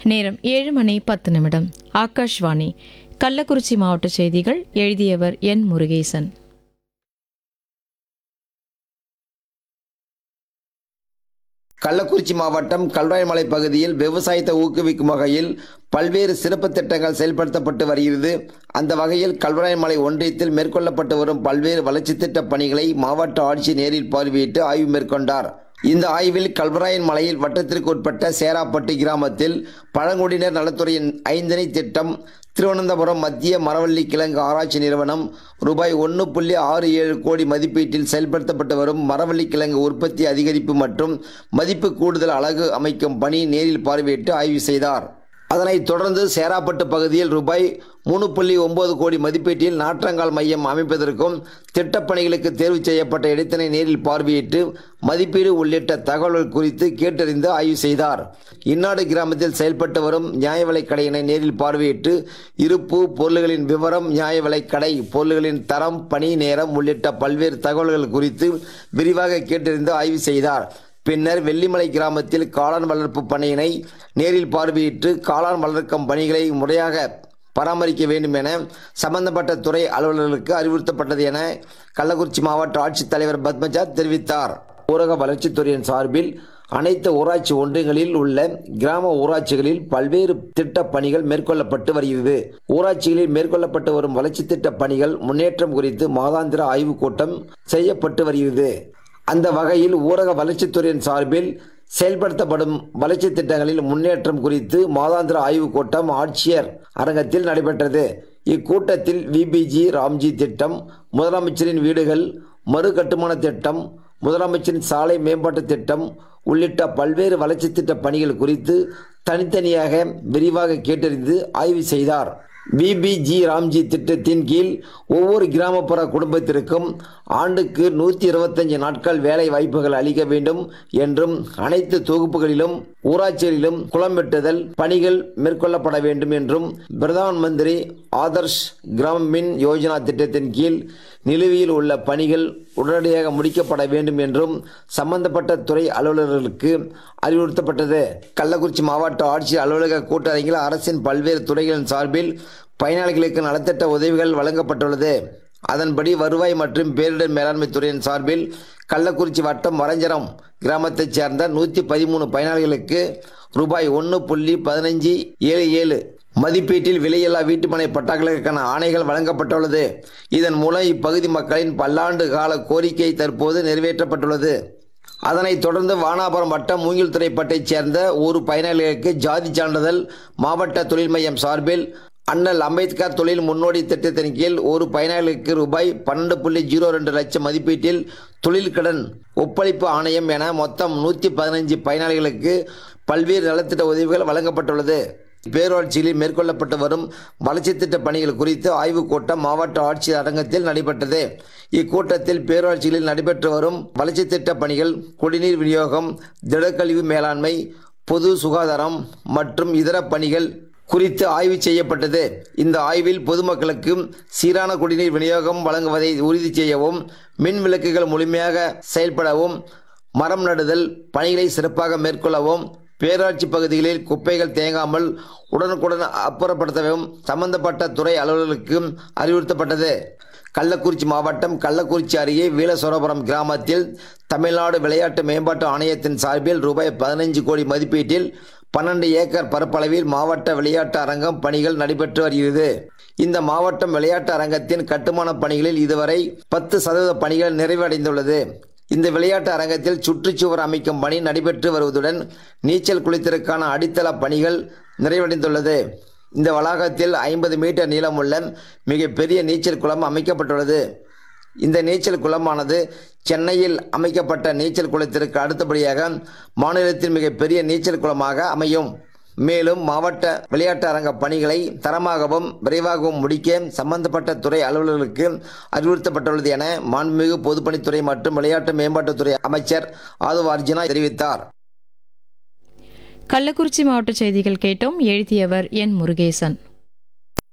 நேரம் ஏழு மணி பத்து நிமிடம் ஆகாஷ்வாணி கள்ளக்குறிச்சி மாவட்ட செய்திகள் எழுதியவர் என் முருகேசன் கள்ளக்குறிச்சி மாவட்டம் கல்வாய்மலை பகுதியில் விவசாயத்தை ஊக்குவிக்கும் வகையில் பல்வேறு சிறப்பு திட்டங்கள் செயல்படுத்தப்பட்டு வருகிறது அந்த வகையில் கல்வராயமலை ஒன்றியத்தில் மேற்கொள்ளப்பட்டு வரும் பல்வேறு வளர்ச்சி திட்ட பணிகளை மாவட்ட ஆட்சியர் நேரில் பார்வையிட்டு ஆய்வு மேற்கொண்டார் இந்த ஆய்வில் கல்வராயன் மலையில் வட்டத்திற்கு உட்பட்ட சேராப்பட்டு கிராமத்தில் பழங்குடியினர் நலத்துறையின் ஐந்தணை திட்டம் திருவனந்தபுரம் மத்திய மரவள்ளி கிழங்கு ஆராய்ச்சி நிறுவனம் ரூபாய் ஒன்று புள்ளி ஆறு ஏழு கோடி மதிப்பீட்டில் செயல்படுத்தப்பட்டு வரும் மரவள்ளி கிழங்கு உற்பத்தி அதிகரிப்பு மற்றும் மதிப்பு கூடுதல் அலகு அமைக்கும் பணி நேரில் பார்வையிட்டு ஆய்வு செய்தார் அதனைத் தொடர்ந்து சேராப்பட்டு பகுதியில் ரூபாய் மூணு புள்ளி ஒன்பது கோடி மதிப்பீட்டில் நாற்றங்கால் மையம் அமைப்பதற்கும் திட்டப்பணிகளுக்கு தேர்வு செய்யப்பட்ட இடத்தினை நேரில் பார்வையிட்டு மதிப்பீடு உள்ளிட்ட தகவல்கள் குறித்து கேட்டறிந்து ஆய்வு செய்தார் இந்நாடு கிராமத்தில் செயல்பட்டு வரும் நியாய விலைக் கடையினை நேரில் பார்வையிட்டு இருப்பு பொருள்களின் விவரம் நியாய விலைக் கடை பொருள்களின் தரம் பணி நேரம் உள்ளிட்ட பல்வேறு தகவல்கள் குறித்து விரிவாக கேட்டறிந்து ஆய்வு செய்தார் பின்னர் வெள்ளிமலை கிராமத்தில் காளான் வளர்ப்பு பணியினை நேரில் பார்வையிட்டு காளான் வளர்க்கும் பணிகளை முறையாக பராமரிக்க வேண்டும் என சம்பந்தப்பட்ட துறை அலுவலர்களுக்கு அறிவுறுத்தப்பட்டது என கள்ளக்குறிச்சி மாவட்ட ஆட்சித்தலைவர் பத்மஜா தெரிவித்தார் ஊரக வளர்ச்சித்துறையின் சார்பில் அனைத்து ஊராட்சி ஒன்றியங்களில் உள்ள கிராம ஊராட்சிகளில் பல்வேறு திட்ட பணிகள் மேற்கொள்ளப்பட்டு வருகிறது ஊராட்சிகளில் மேற்கொள்ளப்பட்டு வரும் வளர்ச்சி திட்ட பணிகள் முன்னேற்றம் குறித்து மாதாந்திர ஆய்வுக் கூட்டம் செய்யப்பட்டு வருகிறது அந்த வகையில் ஊரக வளர்ச்சித்துறையின் சார்பில் செயல்படுத்தப்படும் வளர்ச்சி திட்டங்களில் முன்னேற்றம் குறித்து மாதாந்திர ஆய்வுக் கூட்டம் ஆட்சியர் அரங்கத்தில் நடைபெற்றது இக்கூட்டத்தில் விபிஜி ராம்ஜி திட்டம் முதலமைச்சரின் வீடுகள் மறு கட்டுமான திட்டம் முதலமைச்சரின் சாலை மேம்பாட்டு திட்டம் உள்ளிட்ட பல்வேறு வளர்ச்சி திட்ட பணிகள் குறித்து தனித்தனியாக விரிவாக கேட்டறிந்து ஆய்வு செய்தார் பிபிஜி ராம்ஜி திட்டத்தின் கீழ் ஒவ்வொரு கிராமப்புற குடும்பத்திற்கும் ஆண்டுக்கு நூற்றி இருபத்தஞ்சு நாட்கள் வேலை வாய்ப்புகள் அளிக்க வேண்டும் என்றும் அனைத்து தொகுப்புகளிலும் ஊராட்சிகளிலும் குளம் வெட்டுதல் பணிகள் மேற்கொள்ளப்பட வேண்டும் என்றும் பிரதான் மந்திரி ஆதர்ஷ் கிராம மின் யோஜனா திட்டத்தின் கீழ் நிலுவையில் உள்ள பணிகள் உடனடியாக முடிக்கப்பட வேண்டும் என்றும் சம்பந்தப்பட்ட துறை அலுவலர்களுக்கு அறிவுறுத்தப்பட்டது கள்ளக்குறிச்சி மாவட்ட ஆட்சியர் அலுவலக கூட்டரங்கில் அரசின் பல்வேறு துறைகளின் சார்பில் பயனாளிகளுக்கு நலத்திட்ட உதவிகள் வழங்கப்பட்டுள்ளது அதன்படி வருவாய் மற்றும் பேரிடர் மேலாண்மை துறையின் சார்பில் கள்ளக்குறிச்சி வட்டம் வரஞ்சரம் கிராமத்தைச் சேர்ந்த நூற்றி பதிமூணு பயனாளிகளுக்கு ரூபாய் ஒன்று புள்ளி பதினஞ்சு ஏழு ஏழு மதிப்பீட்டில் விலையில்லா வீட்டுமனை பட்டாக்களுக்கான ஆணைகள் வழங்கப்பட்டுள்ளது இதன் மூலம் இப்பகுதி மக்களின் பல்லாண்டு கால கோரிக்கை தற்போது நிறைவேற்றப்பட்டுள்ளது அதனைத் தொடர்ந்து வானாபுரம் வட்டம் மூங்கில்துறைப்பட்டைச் சேர்ந்த ஒரு பயனாளிகளுக்கு ஜாதி சான்றிதழ் மாவட்ட தொழில் மையம் சார்பில் அண்ணல் அம்பேத்கர் தொழில் முன்னோடி திட்டத்தின் கீழ் ஒரு பயனாளிக்கு ரூபாய் பன்னெண்டு புள்ளி ஜீரோ ரெண்டு லட்சம் மதிப்பீட்டில் தொழில் கடன் ஒப்பளிப்பு ஆணையம் என மொத்தம் நூற்றி பதினஞ்சு பயனாளிகளுக்கு பல்வேறு நலத்திட்ட உதவிகள் வழங்கப்பட்டுள்ளது பேரூராட்சிகளில் மேற்கொள்ளப்பட்டு வரும் வளர்ச்சி திட்ட பணிகள் குறித்து ஆய்வுக் கூட்டம் மாவட்ட ஆட்சியர் அரங்கத்தில் நடைபெற்றது இக்கூட்டத்தில் பேரூராட்சிகளில் நடைபெற்று வரும் வளர்ச்சி திட்ட பணிகள் குடிநீர் விநியோகம் திடக்கழிவு மேலாண்மை பொது சுகாதாரம் மற்றும் இதர பணிகள் குறித்து ஆய்வு செய்யப்பட்டது இந்த ஆய்வில் பொதுமக்களுக்கு சீரான குடிநீர் விநியோகம் வழங்குவதை உறுதி செய்யவும் மின் விளக்குகள் முழுமையாக செயல்படவும் மரம் நடுதல் பணிகளை சிறப்பாக மேற்கொள்ளவும் பேராட்சி பகுதிகளில் குப்பைகள் தேங்காமல் உடனுக்குடன் அப்புறப்படுத்தவும் சம்பந்தப்பட்ட துறை அலுவலர்களுக்கு அறிவுறுத்தப்பட்டது கள்ளக்குறிச்சி மாவட்டம் கள்ளக்குறிச்சி அருகே வீலசோரபுரம் கிராமத்தில் தமிழ்நாடு விளையாட்டு மேம்பாட்டு ஆணையத்தின் சார்பில் ரூபாய் பதினைஞ்சு கோடி மதிப்பீட்டில் பன்னெண்டு ஏக்கர் பரப்பளவில் மாவட்ட விளையாட்டு அரங்கம் பணிகள் நடைபெற்று வருகிறது இந்த மாவட்டம் விளையாட்டு அரங்கத்தின் கட்டுமான பணிகளில் இதுவரை பத்து சதவீத பணிகள் நிறைவடைந்துள்ளது இந்த விளையாட்டு அரங்கத்தில் சுற்றுச்சுவர் அமைக்கும் பணி நடைபெற்று வருவதுடன் நீச்சல் குளித்திற்கான அடித்தள பணிகள் நிறைவடைந்துள்ளது இந்த வளாகத்தில் ஐம்பது மீட்டர் நீளமுள்ள மிகப்பெரிய நீச்சல் குளம் அமைக்கப்பட்டுள்ளது இந்த நீச்சல் குளமானது சென்னையில் அமைக்கப்பட்ட நீச்சல் குளத்திற்கு அடுத்தபடியாக மாநிலத்தின் மிகப்பெரிய நீச்சல் குளமாக அமையும் மேலும் மாவட்ட விளையாட்டு அரங்க பணிகளை தரமாகவும் விரைவாகவும் முடிக்க சம்பந்தப்பட்ட துறை அலுவலர்களுக்கு அறிவுறுத்தப்பட்டுள்ளது என மாண்புமிகு பொதுப்பணித்துறை மற்றும் விளையாட்டு மேம்பாட்டுத்துறை அமைச்சர் ஆதவ அர்ஜுனா தெரிவித்தார் கள்ளக்குறிச்சி மாவட்ட செய்திகள் கேட்டோம் எழுதியவர் என் முருகேசன்